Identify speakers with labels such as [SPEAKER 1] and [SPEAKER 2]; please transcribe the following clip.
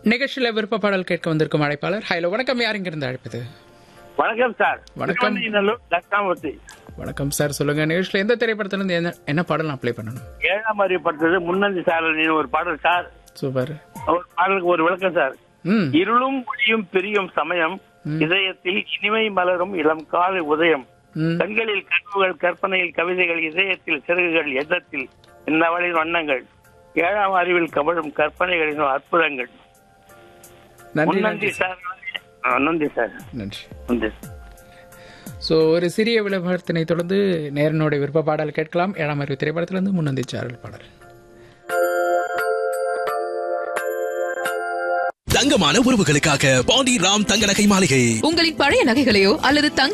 [SPEAKER 1] நிகழ்ச்சியில விருப்ப பாடல் கேட்க வந்திருக்கும் அழைப்பாளர் ஹலோ வணக்கம் யார் இங்கிருந்து அழைப்பது
[SPEAKER 2] வணக்கம் சார்
[SPEAKER 1] வணக்கம்.
[SPEAKER 2] நல்லூர் தட்சாமூர்த்தி
[SPEAKER 1] வணக்கம் சார் சொல்லுங்க நிகழ்ச்சியில எந்த திரைப்படத்துல இருந்து என்ன என்ன பாடல் நான் ப்ளே பண்ணணும்
[SPEAKER 2] ஏழாம் அறியப்பட்டது முன்னந்தி சாரலின் ஒரு பாடல் சார்
[SPEAKER 1] சூப்பர்
[SPEAKER 2] ஒரு பாடலுக்கு ஒரு விளக்கம் சார்
[SPEAKER 1] ம்
[SPEAKER 2] இருளும் ஒளியும் பிரியும் சமயம் இதயத்தில் இனிமை மலரும் இளம் காலை உதயம்
[SPEAKER 1] ம்
[SPEAKER 2] கண்களில் கனவுகள் கற்பனையில் கவிதைகள் இதயத்தில் சிறகுகள் எண்ணத்தில் இன்னவளின் வண்ணங்கள் ஏழாம் அறிவில் கமழும் கற்பனைகளின் அற்புதங்கள்
[SPEAKER 1] நன்றி
[SPEAKER 2] முன்னந்தி
[SPEAKER 1] நன்றி
[SPEAKER 2] சார் ஆ, நன்றி சார்
[SPEAKER 1] நன்றி
[SPEAKER 2] நன்றி
[SPEAKER 1] ஸோ ஒரு சிறிய விளம்பரத்தினை தொடர்ந்து நேரனுடைய விருப்ப பாடல் கேட்கலாம் ஏழாம் அறிவு திரைப்படத்திலிருந்து முன்னந்தி சாரல் பாடல்
[SPEAKER 3] தங்கமான உறவுகளுக்காக பாண்டி ராம் தங்க நகை மாளிகை
[SPEAKER 4] உங்களின் பழைய நகைகளையோ அல்லது தங்க